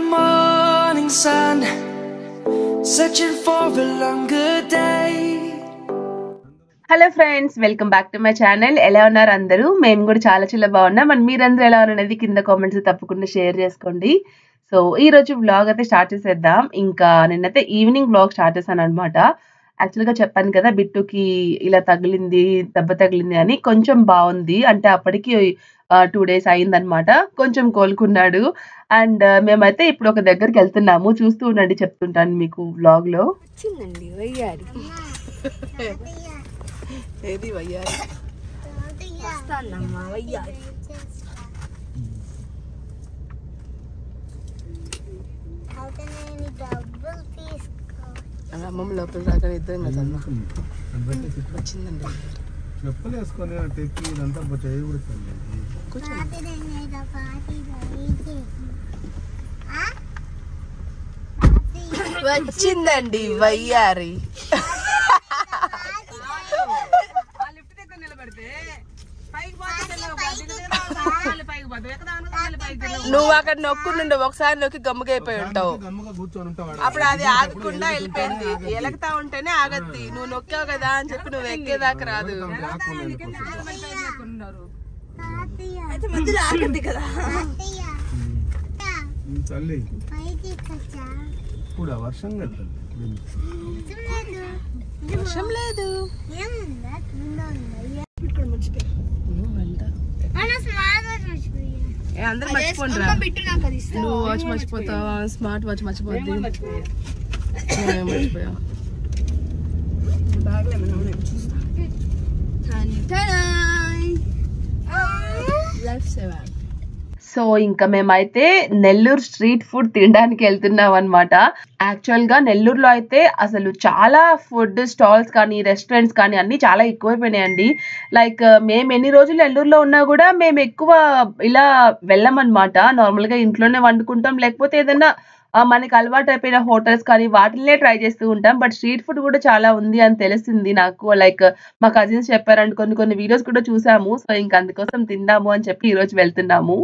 morning sun, searching for a longer day. Hello friends welcome back to my channel ఎలా ఉన్నారు అందరూ మేము కూడా చాలా చాలా బాగున్నాం మరి మీరందరూ ఎలా ఉన్నారు అనేది కింద కామెంట్స్ తప్పకుండా షేర్ చేసుకోండి సో ఈ రోజు వ్లాగ్ అయితే స్టార్ట్ చేసేద్దాం ఇంకా నిన్నైతే ఈవినింగ్ వ్లాగ్ స్టార్ట్ చేశాను అనమాట యాక్చువల్గా చెప్పాను కదా బిట్టుకి ఇలా తగిలింది దెబ్బ తగిలింది అని కొంచెం బాగుంది అంటే అప్పటికి టూ డేస్ అయిందనమాట కొంచెం కోలుకున్నాడు అండ్ మేమైతే ఇప్పుడు ఒక దగ్గరికి వెళ్తున్నాము చూస్తూ ఉండండి చెప్తుంటాను మీకు వ్లాగ్ లో వచ్చిందండి వయ్యారి ఏది వయ్యారి వస్తానమ్మా వయ్యారి అమ్మమ్మ లోపల రాక ఇద్దరం కదా వచ్చిందండి చెప్పులు వేసుకొని అటు ఎక్కి ఇదంతా చేయకూడదు వచ్చిందండి వయ్యారి నువ్వు అక్కడ నొక్కుండు ఒకసారి నొక్కి గమ్ముగైపోయి ఉంటావు గమ్ముగా కూర్చొని ఉంటావాడు అప్పుడు అది ఆగకుండా వెళ్ళిపోయింది ఎలగతా ఉంటేనే ఆగద్ది నువ్వు నొక్కావు కదా అని చెప్పి నువ్వు ఎక్కేదాకా రాదు అయితే మధ్యలో ఆగద్ది కదా తల్లి ఇప్పుడు వర్షం కదా వర్షం లేదు ఏ, అందరూ మర్చిపోండిరా బిట్టు నాకు అది ఇస్తా నువ్వు వాచ్ మర్చిపోతావా స్మార్ట్ వాచ్ మర్చిపోద్ది నేను మర్చిపోయా లైఫ్ సేవర్ సో ఇంకా మేమైతే నెల్లూరు స్ట్రీట్ ఫుడ్ తినడానికి వెళ్తున్నాం అనమాట యాక్చువల్ గా నెల్లూరులో అయితే అసలు చాలా ఫుడ్ స్టాల్స్ కానీ రెస్టారెంట్స్ కానీ అన్ని చాలా ఎక్కువైపోయినాయండి లైక్ మేము ఎన్ని రోజులు నెల్లూరులో ఉన్నా కూడా మేము ఎక్కువ ఇలా వెళ్ళమన్నమాట నార్మల్ గా ఇంట్లోనే వండుకుంటాం లేకపోతే ఏదైనా ఆ, మనకి అలవాటు అయిపోయిన హోటల్స్ కానీ వాటినే ట్రై చేస్తూ ఉంటాం బట్ స్ట్రీట్ ఫుడ్ కూడా చాలా ఉంది అని తెలిసింది నాకు లైక్ మా కజిన్స్ చెప్పారంటే కొన్ని కొన్ని వీడియోస్ కూడా చూసాము సో ఇంకా అందుకోసం తిందాము అని చెప్పి ఈ రోజు వెళ్తున్నాము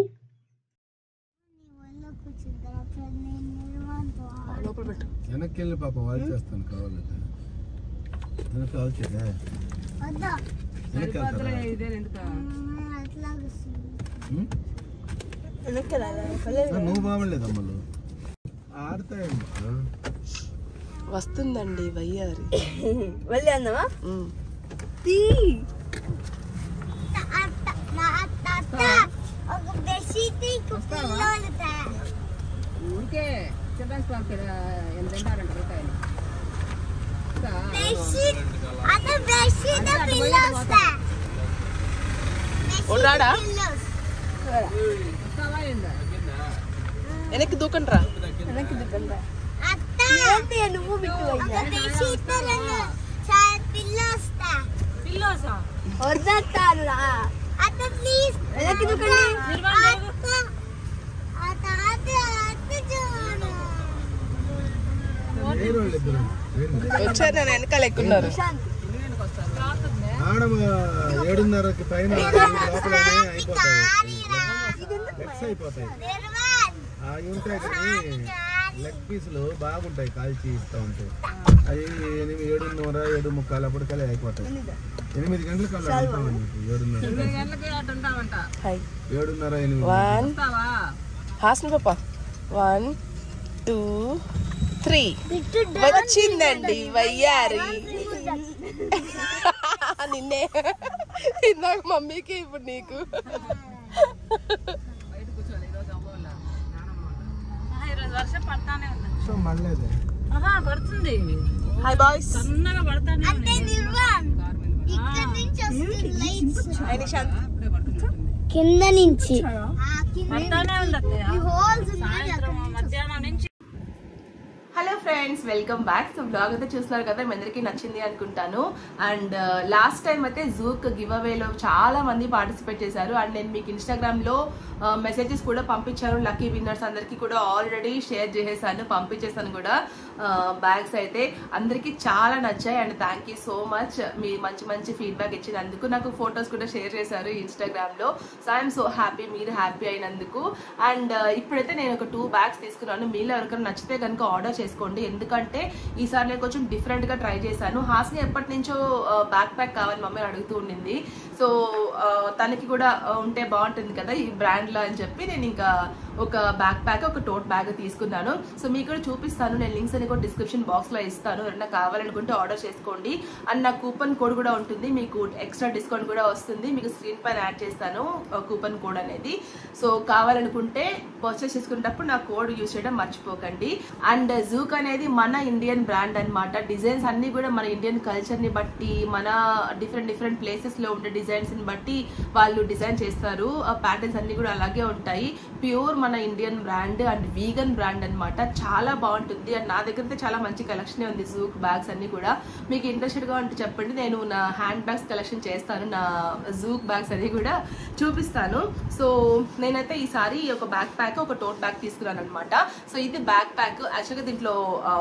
లోపల పెట్టు వెనక్కి వెళ్ళి పాప వాల్ చేస్తాను కావాలంటే వెనక్కి కాల్ చేయదా వెనక్కి వెళ్తారా ఉం? ఆ, నువ్వు బాగలేదు అమ్మలు ఆడతాయమ్మా వస్తుందండి వయ్యారి వెళ్ళి అందామా ఉమ్. తీ ఓడాడా వెనక్కి దూకండి రా వెనక్కి దిక్కండి ఏంటి నువ్వు బిట్టు వద్దత్తాను రా వెనక్కి దిక్కండి వేరే వాళ్ళు ఇద్దరు వేరే. వచ్చారు నేను వెనకాల ఎక్కున్నారు ఆడ ఏడున్నరకి పైన లోపలనే అయిపోతాయి లెగ్స్ అయిపోతాయి అవి ఉంటాయి కానీ లెగ్ పీసులు బాగుంటాయి కాల్చి ఇస్తూ ఉంటాయి అవి ఎనిమిది ఏడున్నర ఏడు ముక్కాలు అప్పటికల్లా అయిపోతాయి ఎనిమిది గంటలకు అలా వెళ్తామని చెప్పి ఏడున్నర హాయ్ ఏడున్నర ఎనిమిది వన్ హాస్ని పాప వన్ టూ త్రీ వచ్చిందండి వయ్యారి నిన్నే ఇందాక మమ్మీకి ఇప్పుడు నీకు సో మళ్ళీ అదే. హాయ్ బాయ్స్ కింద నుంచి hello friends welcome back so vlog అయితే చూస్తున్నారు కదా మీ అందరికీ నచ్చింది అనుకుంటాను అండ్ లాస్ట్ టైం అయితే జూక్ గివ్ అవేలో చాలా మంది పార్టిసిపేట్ చేశారు అండ్ నేను మీకు ఇన్స్టాగ్రామ్ లో మెసేజెస్ కూడా పంపించాను లక్కీ విన్నర్స్ అందరికీ కూడా ఆల్రెడీ షేర్ చేసేసాను పంపించేసాను కూడా బ్యాగ్స్ అయితే అందరికీ చాలా నచ్చాయి and thank you so much మీ మంచి మంచి ఫీడ్బ్యాక్ ఇచ్చినందుకు నాకు ఫొటోస్ కూడా షేర్ చేశారు ఇన్స్టాగ్రామ్ లో సో ఐఎమ్ సో హ్యాపీ మీరు హ్యాపీ అయినందుకు అండ్ ఇప్పుడైతే నేను ఒక టూ బ్యాగ్స్ తీసుకున్నాను మీలో ఎవరికైనా నచ్చితే కనుక ఆర్డర్ చేసుకోండి ఎందుకంటే ఈసారి నేను కొంచెం డిఫరెంట్ గా ట్రై చేశాను హాస్ని ఎప్పటి నుంచో బ్యాక్ ప్యాక్ కావాలి మమ్మీ అడుగుతూ ఉండింది సో తనకి కూడా ఆ, ఉంటే బాగుంటుంది కదా ఈ బ్రాండ్ లో అని చెప్పి నేను ఇంకా ఒక బ్యాక్ ప్యాక్ ఒక టోట్ బ్యాగ్ తీసుకున్నాను సో మీకు కూడా చూపిస్తాను నేను లింక్స్ అని కూడా డిస్క్రిప్షన్ బాక్స్ లో ఇస్తాను ఎవరైనా కావాలనుకుంటే ఆర్డర్ చేసుకోండి అండ్ నా కూపన్ కోడ్ కూడా ఉంటుంది మీకు ఎక్స్ట్రా డిస్కౌంట్ కూడా వస్తుంది మీకు స్క్రీన్ పైన యాడ్ చేస్తాను కూపన్ కోడ్ అనేది సో కావాలనుకుంటే పర్చేస్ చేసుకునేటప్పుడు నా కోడ్ యూస్ చేయడం మర్చిపోకండి అండ్ జూక్ అనేది మన ఇండియన్ బ్రాండ్ అన్నమాట డిజైన్స్ అన్ని కూడా మన ఇండియన్ కల్చర్ ని బట్టి మన డిఫరెంట్ డిఫరెంట్ ప్లేసెస్ లో ఉండే డిజైన్స్ ని బట్టి వాళ్ళు డిజైన్ చేస్తారు ఆ ప్యాటర్న్స్ అన్ని కూడా అలాగే ఉంటాయి ప్యూర్ మన Indian brand and vegan brand అన్నమాట చాలా బాగుంటుంది అండ్ నా దగ్గర అయితే చాలా మంచి కలెక్షన్ ఉంది జూక్ బ్యాగ్స్ అన్ని కూడా మీకు ఇంట్రెస్టెడ్ గా ఉంటే చెప్పండి నేను నా హ్యాండ్ బ్యాగ్స్ కలెక్షన్ చేస్తాను నా జూక్ బ్యాగ్స్ అన్ని కూడా చూపిస్తాను సో నేనైతే ఈసారి ఒక బ్యాక్ ప్యాక్ ఒక టోట్ బ్యాగ్ తీసుకున్నాను అనమాట సో ఇది బ్యాక్ ప్యాక్ యాక్చువల్గా దీంట్లో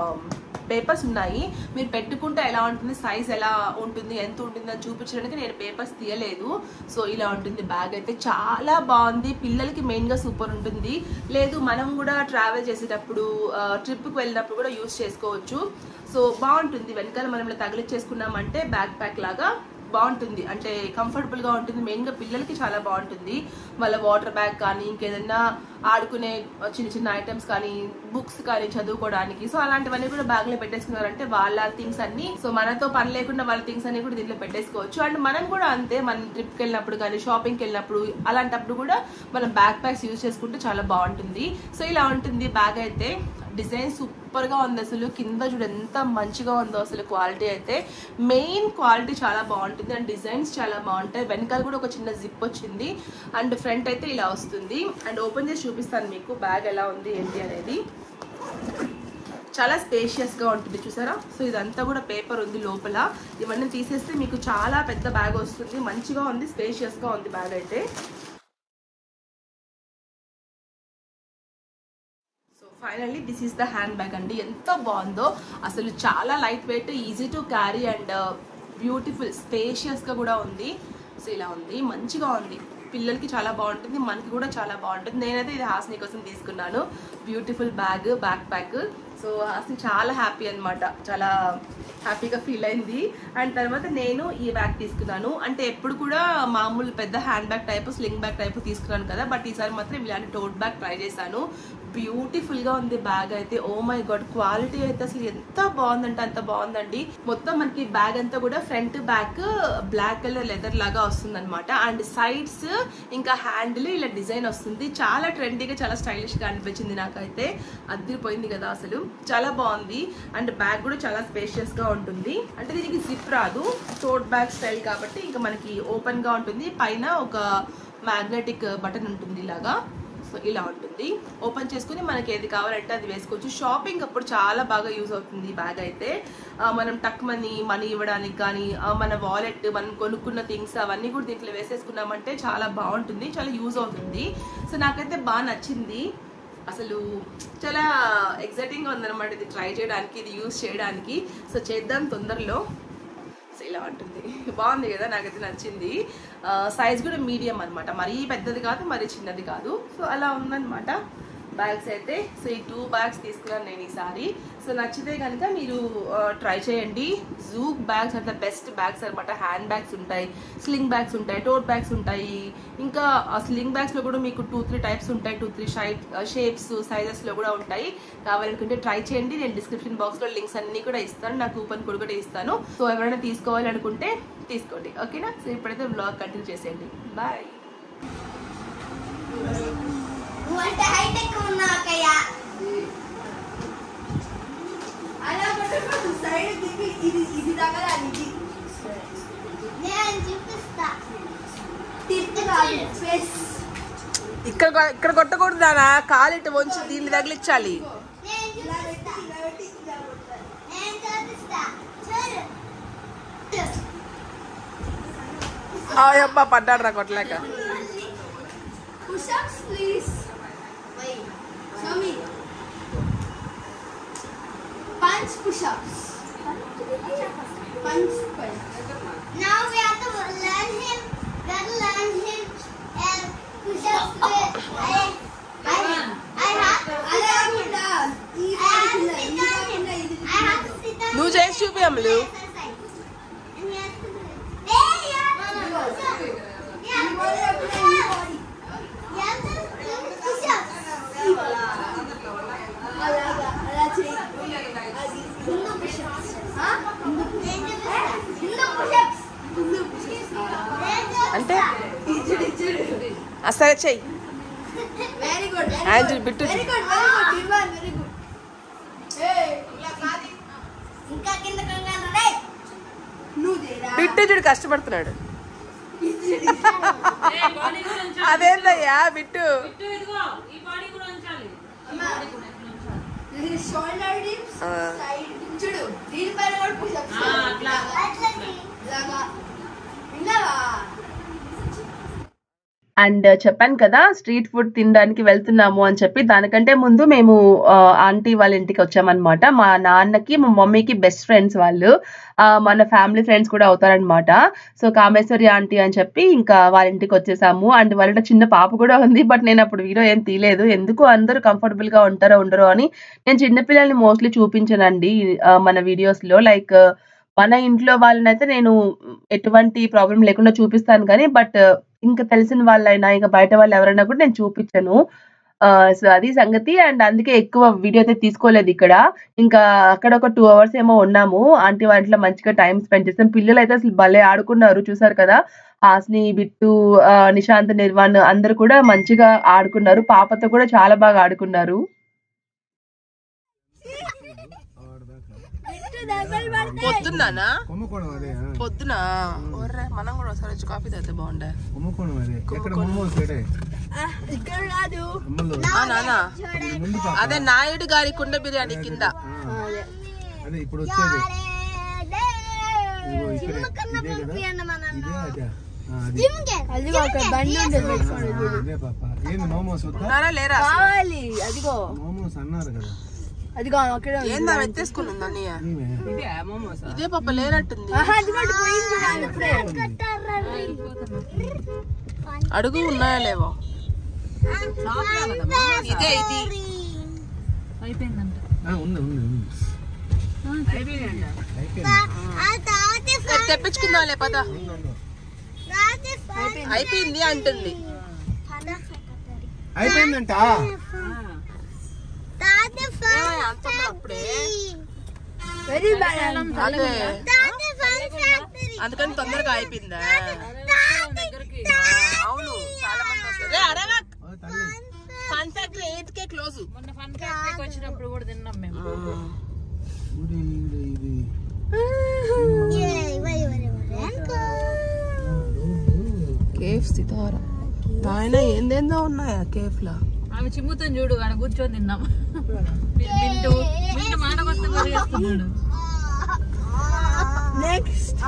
పేపర్స్ ఉన్నాయి మీరు పెట్టుకుంటే ఎలా ఉంటుంది సైజ్ ఎలా ఉంటుంది ఎంత ఉంటుంది అని చూపించడానికి నేను పేపర్స్ తీయలేదు సో ఇలా ఉంటుంది బ్యాగ్ అయితే చాలా బాగుంది పిల్లలకి మెయిన్గా సూపర్ ఉంటుంది లేదు మనం కూడా ట్రావెల్ చేసేటప్పుడు ట్రిప్కి వెళ్ళినప్పుడు కూడా యూస్ చేసుకోవచ్చు సో బాగుంటుంది వెనకాల మనం ఇలా తగిలిచ్చేసుకున్నామంటే బ్యాక్ ప్యాక్ లాగా బాగుంటుంది అంటే కంఫర్టబుల్ గా ఉంటుంది మెయిన్ గా పిల్లలకి చాలా బాగుంటుంది వాళ్ళ వాటర్ బ్యాగ్ కానీ ఇంకేదైనా ఆడుకునే చిన్న చిన్న ఐటమ్స్ కానీ బుక్స్ కానీ చదువుకోవడానికి సో అలాంటివన్నీ కూడా బ్యాగ్ లో పెట్టేసుకున్నారంటే వాళ్ళ థింగ్స్ అన్ని సో మనతో పని లేకుండా వాళ్ళ థింగ్స్ అన్ని కూడా దీంట్లో పెట్టేసుకోవచ్చు అండ్ మనం కూడా అంతే మనం ట్రిప్ కి వెళ్ళినప్పుడు కానీ షాపింగ్ కి వెళ్ళినప్పుడు అలాంటప్పుడు కూడా మనం బ్యాక్ ప్యాక్స్ యూజ్ చేసుకుంటే చాలా బాగుంటుంది సో ఇలా ఉంటుంది బ్యాగ్ అయితే డిజైన్ సూపర్ గా ఉంది అసలు కింద చూడు ఎంత మంచిగా ఉందో అసలు క్వాలిటీ అయితే మెయిన్ క్వాలిటీ చాలా బాగుంటుంది అండ్ డిజైన్స్ చాలా బాగుంటాయి వెనకాల కూడా ఒక చిన్న జిప్ వచ్చింది అండ్ ఫ్రంట్ అయితే ఇలా వస్తుంది అండ్ ఓపెన్ చేసి చూపిస్తాను మీకు బ్యాగ్ ఎలా ఉంది ఏంటి అనేది చాలా స్పేషియస్ గా ఉంటుంది చూసారా సో ఇదంతా కూడా పేపర్ ఉంది లోపల ఇవన్నీ తీసేస్తే మీకు చాలా పెద్ద బ్యాగ్ వస్తుంది మంచిగా ఉంది స్పేషియస్ గా ఉంది బ్యాగ్ అయితే so finally this is the hand bag అండి ఎంత బాగుందో అసలు చాలా light weight easy to carry and beautiful స్పేషియస్గా కూడా ఉంది సో ఇలా ఉంది మంచిగా ఉంది పిల్లలకి చాలా బాగుంటుంది మనకి కూడా చాలా బాగుంటుంది నేనైతే ఇది హాస్ని కోసం తీసుకున్నాను beautiful bag back pack so హాస్ని చాలా హ్యాపీ అన్నమాట చాలా హ్యాపీగా ఫీల్ అయింది అండ్ తర్వాత నేను ఈ బ్యాగ్ తీసుకున్నాను అంటే ఎప్పుడు కూడా మామూలు పెద్ద hand bag type sling bag type తీసుకున్నాను కదా బట్ ఈసారి మాత్రం ఇలాంటి టోట్ బ్యాగ్ ట్రై చేశాను బ్యూటిఫుల్ గా ఉంది బ్యాగ్ అయితే ఓ మై గాడ్ క్వాలిటీ అయితే అసలు ఎంత బాగుందంటే అంత బాగుందండి మొత్తం మనకి బ్యాగ్ అంతా కూడా front back black colour leather లాగా వస్తుంది అనమాట అండ్ సైడ్స్ ఇంకా హ్యాండిల్ ఇలా డిజైన్ వస్తుంది చాలా ట్రెండీగా చాలా స్టైలిష్ గా అనిపించింది నాకైతే అదిరిపోయింది కదా అసలు చాలా బాగుంది అండ్ బ్యాగ్ కూడా చాలా స్పేషియస్ గా ఉంటుంది అంటే దీనికి జిప్ రాదు టోట్ బ్యాగ్ స్టైల్ కాబట్టి ఇంకా మనకి ఓపెన్ గా ఉంటుంది పైన ఒక మ్యాగ్నెటిక్ బటన్ ఉంటుంది ఇలాగా సో ఇలా ఉంటుంది ఓపెన్ చేసుకుని మనకి ఏది కావాలంటే అది వేసుకోవచ్చు షాపింగ్ అప్పుడు చాలా బాగా యూజ్ అవుతుంది ఈ బ్యాగ్ అయితే ఆ, మనం టక్ మనీ మనీ ఇవ్వడానికి కానీ ఆ, మన వాలెట్ మనం కొనుక్కున్న థింగ్స్ అవన్నీ కూడా దీంట్లో వేసేసుకున్నామంటే చాలా బాగుంటుంది చాలా యూజ్ అవుతుంది సో నాకైతే బాగా నచ్చింది అసలు చాలా ఎగ్జైటింగ్గా ఉందన్నమాట ఇది ట్రై చేయడానికి ఇది యూజ్ చేయడానికి సో చేద్దాం తొందరలో సో ఇలా ఉంటుంది బాగుంది కదా నాకైతే నచ్చింది సైజ్ కూడా మీడియం అన్నమాట మరీ పెద్దది కాదు మరీ చిన్నది కాదు సో అలా ఉందన్నమాట బ్యాగ్స్ అయితే సో ఈ టూ బ్యాగ్స్ తీసుకున్నాను నేను ఈసారి సో నచ్చితే కనుక మీరు ట్రై చేయండి జూక్ బ్యాగ్స్ అంటే బెస్ట్ బ్యాగ్స్ అనమాట హ్యాండ్ బ్యాగ్స్ ఉంటాయి స్లింగ్ బ్యాగ్స్ ఉంటాయి టోట్ బ్యాగ్స్ ఉంటాయి ఇంకా ఆ స్లింగ్ బ్యాగ్స్లో కూడా మీకు టూ త్రీ టైప్స్ ఉంటాయి టూ త్రీ షైప్ షేప్స్ సైజెస్లో కూడా ఉంటాయి కావాలనుకుంటే ట్రై చేయండి నేను డిస్క్రిప్షన్ బాక్స్లో లింక్స్ అన్ని కూడా ఇస్తాను నా కూపన్ కోడ్ కూడా ఇస్తాను సో ఎవరైనా తీసుకోవాలి అనుకుంటే తీసుకోండి ఓకేనా సో ఇప్పుడైతే బ్లాగ్ కంటిన్యూ చేసేయండి బాయ్ నువ్వంటే హైటెక్ ఉన్నాకయ్య అలా పట్టుకోండి సైడ్ తిప్పి ఇది ఇది తగలాలి ఇది నేను చూపిస్తా తిప్పి కాదు ఫేస్ ఇక్కడ ఇక్కడ కొట్టకూడదు నానా కాలిട്ട് వంచి దీన్ని తగిలించాలి నేను చూపిస్తా అబ్బా పడ్డాడు రా కొట్టలేక Push-ups, please. Wait. Show me. Punch push-ups. Punch push. Now we have to learn him. We have to learn him uh, push-ups. with- I, I, I have to sit on him. I have to sit on him. I have to sit on నువ్వు చేసి చూపి అమ్ములు exercise. And he has to do it. Hey, you have to do push-ups. You have to do push-ups. You have to do push-ups. అలాగా అలా చేయి అది Hindu pushups Hindu pushups Hindu pushups అంటే ఆ, సరే చెయ్యి very good Angel Bittu very good very good Nirman very good ఇంకా కింద కంగారు రే నువ్వు చేయరా బిట్టు చూడు కష్టపడుతున్నాడు అదేందయ్యా బిట్టు షోల్డర్ డిప్స్ ఆ. సైడ్ చూడు దీనిపైన కూడా పుషప్స్ అట్లా. ఇలాగా విన్నావా అండ్ చెప్పాను కదా స్ట్రీట్ ఫుడ్ తినడానికి వెళ్తున్నాము అని చెప్పి దానికంటే ముందు మేము ఆ, ఆంటీ వాళ్ళ ఇంటికి వచ్చామన్నమాట మా నాన్నకి మా మమ్మీకి బెస్ట్ ఫ్రెండ్స్ వాళ్ళు ఆ, మన ఫ్యామిలీ ఫ్రెండ్స్ కూడా అవుతారనమాట సో కామేశ్వరి ఆంటీ అని చెప్పి ఇంకా వాళ్ళ ఇంటికి వచ్చేసాము అండ్ వాళ్ళ చిన్న పాప కూడా ఉంది బట్ నేను అప్పుడు వీడియో ఏం తీయలేదు ఎందుకు అందరూ కంఫర్టబుల్ గా ఉంటారో ఉండరో అని నేను చిన్నపిల్లల్ని మోస్ట్లీ చూపించానండి ఆ, మన వీడియోస్ లో లైక్ మన ఇంట్లో వాళ్ళనైతే నేను ఎటువంటి ప్రాబ్లం లేకుండా చూపిస్తాను కానీ బట్ ఇంకా తెలిసిన వాళ్ళైనా ఇంకా బయట వాళ్ళు ఎవరైనా కూడా నేను చూపించను సో అది సంగతి అండ్ అందుకే ఎక్కువ వీడియో అయితే తీసుకోలేదు ఇక్కడ ఇంకా అక్కడ ఒక టూ అవర్స్ ఏమో ఉన్నాము ఆంటీ వాటిలో మంచిగా టైం స్పెండ్ చేస్తాం పిల్లలు అయితే అసలు భలే ఆడుకున్నారు చూసారు కదా హాస్ని బిట్టు ఆ, నిశాంత్ నిర్వాణ్ అందరు కూడా మంచిగా ఆడుకున్నారు పాపతో కూడా చాలా బాగా ఆడుకున్నారు పొద్దున్నానా కుంభకోణం అదే ఆ. పొద్దున ఒర్రే మనం కూడా ఒకసారి వచ్చి కాఫీ తాగితే బాగుండే కుంభకోణం అదే ఎక్కడ మోమోస్ ఏడే ఇక్కడ కాదు అమ్మలో ఆ నానా ముందు పాప అదే నాయుడు గారి కుండ బిర్యానీ కింద ఆ. అదే ఇప్పుడు వచ్చేది ఇదిగో ఇక్కడే ఇదే కదా ఇదే అదే ఆ, అది అది ఒక బండి ఉంటుంది ఆ, ఇదే పాప ఏంది మోమోస్ వద్దా ఉన్నారా లేరా కావాలి అదిగో మోమోస్ అన్నారు కదా అదిగో అక్కడ ఏందా వెత్తేసుకుని ఉందా అన్నయ్య ఈమె ఇదే పాప లేనట్టుంది అది కూడా పోయింది చూడాలి ఇప్పుడే అడుగు ఉన్నాయా లేవో ఇదే ఇది ఆ, ఉంది ఉంది ఉంది అయిపోయింది రేపు తెప్పించుకుందాంలే పద ఉంది, ఉంది. అయిపోయింది అంటుంది అయిపోయిందంట ఏమయ్య, అంత ఉందా అప్పుడే వెరీ బ్యాడ్ అదే అందుకని తొందరగా అయిపోయిందా అవును చాలా మంది వస్తారు రే, అరవక్. ఓ తల్లి fun factory eight K close వచ్చినప్పుడు కూడా తిన్నాం మేము ఊడి, ఈడి, ఇది కేఫ్ సితారా నాయన ఏందేందో ఉన్నాయా కేఫ్ లా ఆమె చిమ్ముతుంది చూడు ఆడ కూర్చొని తిన్నాం మింటూ మింటూ మాటకొస్తే పరిగెస్తున్నాడు నెక్స్ట్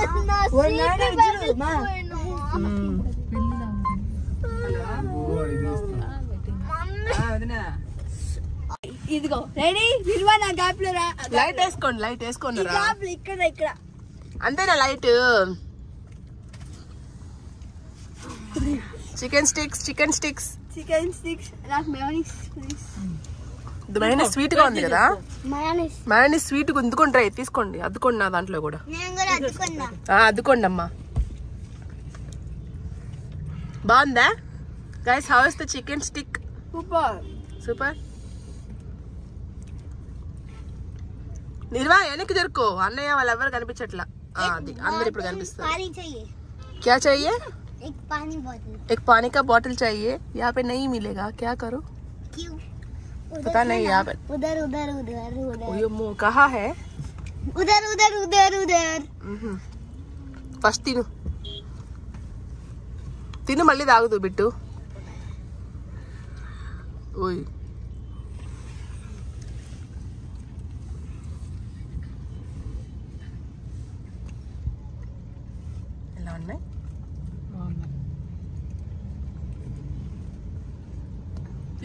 ఓ, ఇది ఇస్తా. ఇదిగో రెడీ నిర్వా నా గ్యాప్ లో రా లైట్ వేసుకోండి లైట్ వేసుకోండి రా గ్యాప్ ఇక్కడ ఇక్కడ అంతేనా light chicken sticks chicken sticks chicken sticks నాకు మెయోనీస్ ప్లీజ్ మైనస్ స్వీట్ గా ఉంది కదా మయోనీస్ మైనస్ స్వీట్ ఎందుకుంటాయి తీసుకోండి అద్దుకోండి నా దాంట్లో కూడా నేను కూడా అద్దుకున్నా ఆ, అద్దుకోండి అమ్మా బాగుందా guys how is the chicken stick super super నిర్వా వెనక్కి జరుకో అన్నయ్య వాళ్ళు ఎవరు కనిపించట్లా ఆ, అది అందరు ఇప్పుడు కనిపిస్తారు पानी चाहिए क्या चाहिए एक पानी बोतल एक पानी का बॉटल चाहिए यहाँ पे नहीं मिलेगा क्या करो क्यों पता नहीं यहाँ पे उधर उधर उधर उधर ఓయమ్మో కహా హే उधर उधर उधर उधर ఫస్ట్ తిను తిను మళ్ళీ తాగుతూ బిట్టు ఓయ్ ఎలా ఉన్నాయి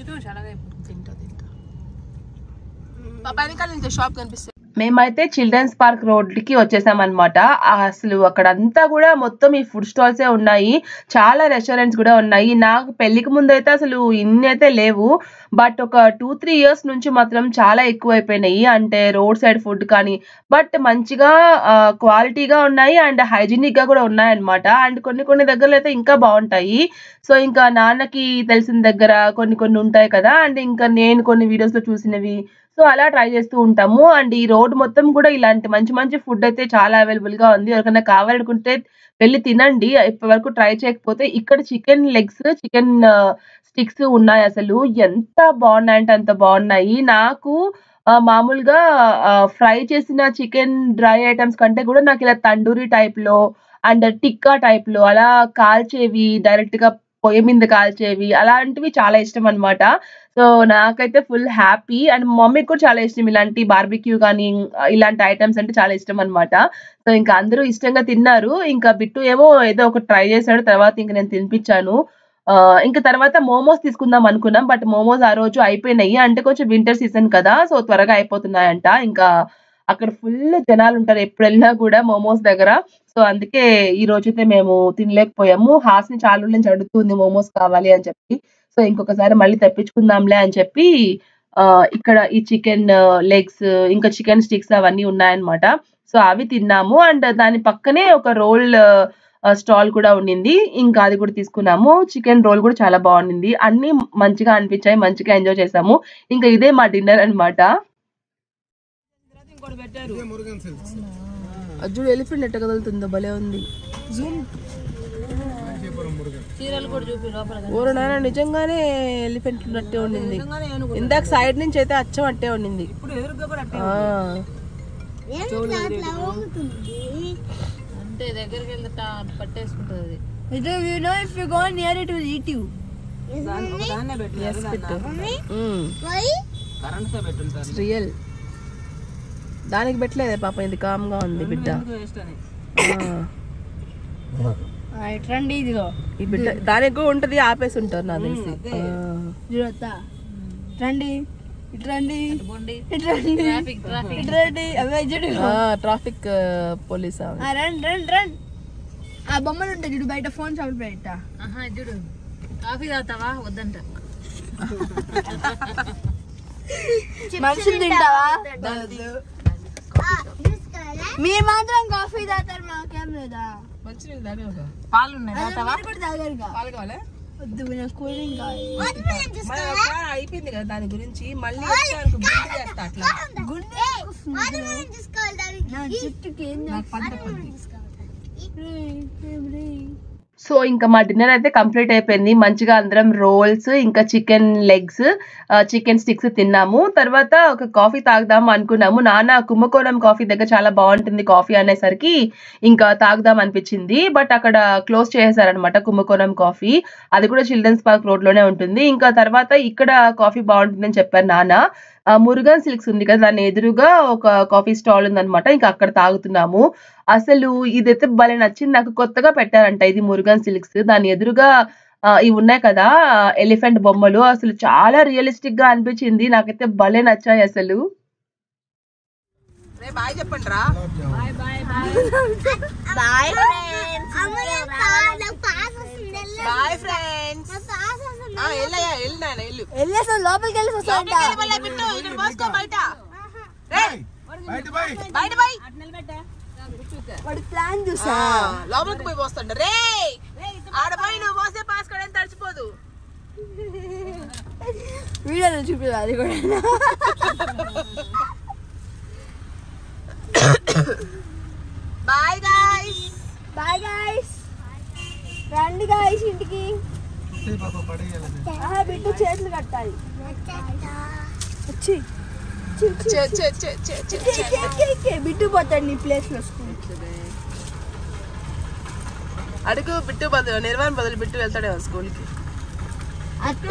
తింటూ చాలా అయిపోతుంది తింటా తింటా పాప వెనకాల నుంచి షాప్ కనిపిస్తుంది మేమైతే చిల్డ్రన్స్ పార్క్ రోడ్ కి వచ్చేసాం అనమాట అసలు అక్కడంతా కూడా మొత్తం ఈ ఫుడ్ స్టాల్స్ ఉన్నాయి చాలా రెస్టారెంట్స్ కూడా ఉన్నాయి నాకు పెళ్లికి ముందు అయితే అసలు ఇన్ని అయితే లేవు బట్ ఒక టూ త్రీ ఇయర్స్ నుంచి మాత్రం చాలా ఎక్కువ అయిపోయినాయి అంటే రోడ్ సైడ్ ఫుడ్ కానీ బట్ మంచిగా క్వాలిటీగా ఉన్నాయి అండ్ హైజీనిక్ గా కూడా ఉన్నాయి అనమాట అండ్ కొన్ని కొన్ని దగ్గరలో అయితే ఇంకా బాగుంటాయి సో ఇంకా నాన్నకి తెలిసిన దగ్గర కొన్ని కొన్ని ఉంటాయి కదా అండ్ ఇంకా నేను కొన్ని వీడియోస్ లో చూసినవి సో అలా ట్రై చేస్తూ ఉంటాము అండ్ ఈ రోడ్ మొత్తం కూడా ఇలాంటి మంచి మంచి ఫుడ్ అయితే చాలా అవైలబుల్ గా ఉంది ఎవరికైనా కావాలనుకుంటే వెళ్ళి తినండి ఇప్పటి వరకు ట్రై చేయకపోతే ఇక్కడ చికెన్ లెగ్స్ చికెన్ స్టిక్స్ ఉన్నాయి అసలు ఎంత బాగున్నాయంటే అంత బాగున్నాయి నాకు ఆ, మామూలుగా ఫ్రై చేసిన చికెన్ డ్రై ఐటమ్స్ కంటే కూడా నాకు ఇలా తండూరి టైప్ లో అండ్ టిక్కా టైప్ లో అలా కాల్చేవి డైరెక్ట్ గా పొయ్యి మీద కాల్చేవి అలాంటివి చాలా ఇష్టం అన్నమాట సో నాకైతే ఫుల్ హ్యాపీ అండ్ మమ్మీకి కూడా చాలా ఇష్టం ఇలాంటి బార్బిక్యూ కానీ ఆ, ఇలాంటి ఐటమ్స్ అంటే చాలా ఇష్టం అన్నమాట సో ఇంకా అందరూ ఇష్టంగా తిన్నారు ఇంకా బిట్టు ఏమో ఏదో ఒకటి ట్రై చేశాడు తర్వాత ఇంకా నేను తినిపించాను ఆ, ఇంకా తర్వాత మోమోస్ తీసుకుందాం అనుకున్నాం బట్ మోమోస్ ఆ రోజు అయిపోయినాయి అంటే కొంచెం వింటర్ సీజన్ కదా సో త్వరగా అయిపోతున్నాయంట ఇంకా అక్కడ ఫుల్ జనాలు ఉంటారు ఎప్పుడు వెళ్ళినా కూడా మోమోస్ దగ్గర సో అందుకే ఈ రోజు అయితే మేము తినలేకపోయాము హాస్ని చాలా రోజుల నుంచి అడుగుతుంది మోమోస్ కావాలి అని చెప్పి సో ఇంకొకసారి మళ్ళీ తెప్పించుకుందాంలే అని చెప్పి ఆ, ఇక్కడ ఈ చికెన్ లెగ్స్ ఇంకా చికెన్ స్టిక్స్ అవన్నీ ఉన్నాయన్నమాట సో అవి తిన్నాము అండ్ దాని పక్కనే ఒక రోల్ స్టాల్ కూడా ఉండింది ఇంకా అది కూడా తీసుకున్నాము చికెన్ రోల్ కూడా చాలా బాగుండింది అన్ని మంచిగా అనిపించాయి మంచిగా ఎంజాయ్ చేసాము ఇంకా ఇదే మా డిన్నర్ అన్నమాట ఇదే మురుగన్ సిల్క్స్ అజ్జుడు ఎలిఫెంట్ ఎట్ట కదులుతుందో భలే ఉంది కాంచీపురం మురుగన్ చీరలు కూడా చూపి లోపల ఊరు నాన్న నిజంగానే ఎలిఫెంట్ ఉన్నట్టే ఉండింది ఇందాక సైడ్ నుంచి అయితే అచ్చం అట్టే ఉండింది ఇప్పుడు ఎదురుగా కూడా అట్టే ఆ, ఏంటి అట్లా ఊగుతుంది అంటే దగ్గరికి వెళ్తే టా- పట్టేసుకుంటుంది అది you know if you go near it will eat you um, why real దానికి పెట్టలేదే పాప ఇది కామ్ గా ఉంది బిడ్డ వేస్ట్ అని ఆ, right రండి ఇదిగో ఈ బిడ్డ దానికి కూడా ఉంటది ఆపేసి ఉంటారు నాకు తెలిసి ఆ. చూడొద్దా రండి ఇటు రండి బొండి ఇటు రండి ట్రాఫిక్ ట్రాఫిక్ ఇటు రండి అవే చూడు ఆ, ట్రాఫిక్ పోలీస్ ఆమె. ఆ, రండి రండి రండి ఆ బొమ్మలు ఉంటాయి చూడు బయట ఫోన్ షాప్ బయట ఆహా చూడు కాఫీ తాగుతావా వద్దంట మనుషులు తింటావా మీరు మాత్రం కాఫీ తాగుతారు మాకేం లేదా మంచినీళ్ళు తాగావుగా? పాలు ఉన్నాయి తాగుతావా మీరు కూడా తాగారుగా పాలు కావాలా? వద్దు నాకు కూల్ డ్రింక్ కావాలి మరి ఒకసారి అయిపోయింది కదా దాని గురించి మళ్ళీ వచ్చాక గుర్తు చేస్తా అట్లా నా జుట్టుకి ఏం సో ఇంకా మా డిన్నర్ అయితే కంప్లీట్ అయిపోయింది మంచిగా అందరం రోల్స్ ఇంకా చికెన్ లెగ్స్ చికెన్ స్టిక్స్ తిన్నాము తర్వాత ఒక కాఫీ తాగుదాం అనుకున్నాము నాన్న కుంభకోణం కాఫీ దగ్గర చాలా బాగుంటుంది కాఫీ అనేసరికి ఇంకా తాగుదాం అనిపించింది బట్ అక్కడ క్లోజ్ చేసేసారనమాట కుంభకోణం కాఫీ అది కూడా చిల్డ్రన్స్ పార్క్ రోడ్ లోనే ఉంటుంది ఇంకా తర్వాత ఇక్కడ కాఫీ బాగుంటుందని చెప్పారు నాన్న ఆ, మురుగన్ సిల్క్స్ ఉంది కదా దాని ఎదురుగా ఒక కాఫీ స్టాల్ ఉందన్నమాట ఇంకా అక్కడ తాగుతున్నాము అసలు ఇదైతే భలే నచ్చింది నాకు కొత్తగా పెట్టారంట ఇది మురుగన్ సిల్క్స్ దాని ఎదురుగా ఆ, ఇవి ఉన్నాయి కదా ఎలిఫెంట్ బొమ్మలు అసలు చాలా రియలిస్టిక్ గా అనిపించింది నాకైతే భలే నచ్చాయి అసలు బాయ్ చెప్పండి రా బాయ్ ఫ్రెండ్స్ బాయ్ ఫ్రెండ్స్ వెళ్ళేసాం లోపలికి వెళ్ళేసి వస్తా బయట బయట వాడి ప్లాన్ చూసా లోపలికి పోయి పోస్తాడు రే ఆడపోయి నువ్వు పోసే పాస్ కూడా తడిచిపోదు వీడియోలో చూపిదా అది కూడా బాయ్ గాయ్స్ బాయ్ గాయ్స్ రండి గాయ్స్ ఇంటికి ఏ పాప పడేయాలని ఆహా, బిడ్డ చేతులు కట్టాలి వచ్చి బిడ్డు పోతాడు నీ ప్లేస్ లో స్కూల్ అడుగు బిట్టు బదులు నిర్వాణ్ బదులు బిట్టు వెళ్తాడేమో స్కూల్ కి అత్త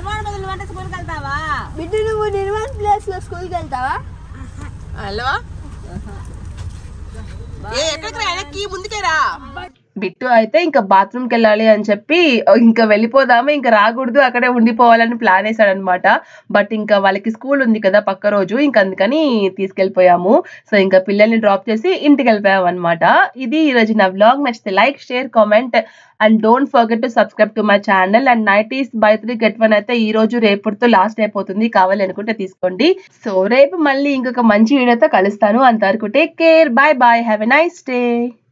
బిడ్డు నువ్వు నిర్మాణ్ ప్లేస్ లో స్కూల్ కి వెళ్తావా హలో ఏ ఎక్కడికి రా వెనక్కి ముందుకే రా బిట్టు అయితే ఇంకా బాత్రూమ్కి వెళ్ళాలి అని చెప్పి ఇంకా వెళ్ళిపోదాము ఇంకా రాకూడదు అక్కడే ఉండిపోవాలని ప్లాన్ వేసాడు అనమాట బట్ ఇంకా వాళ్ళకి స్కూల్ ఉంది కదా పక్క రోజు ఇంకా అందుకని తీసుకెళ్ళిపోయాము సో ఇంకా పిల్లల్ని డ్రాప్ చేసి ఇంటికి వెళ్ళిపోయాం అనమాట ఇది ఈ రోజు నా వ్లాగ్ నచ్చితే like share comment and don't forget to subscribe to my channel and nighties buy three get one అయితే ఈ రోజు రేపటితో లాస్ట్ అయిపోతుంది కావాలి అనుకుంటే తీసుకోండి సో రేపు మళ్ళీ ఇంకొక మంచి వీడియోతో కలుస్తాను అంతవరకు take care bye bye have a nice day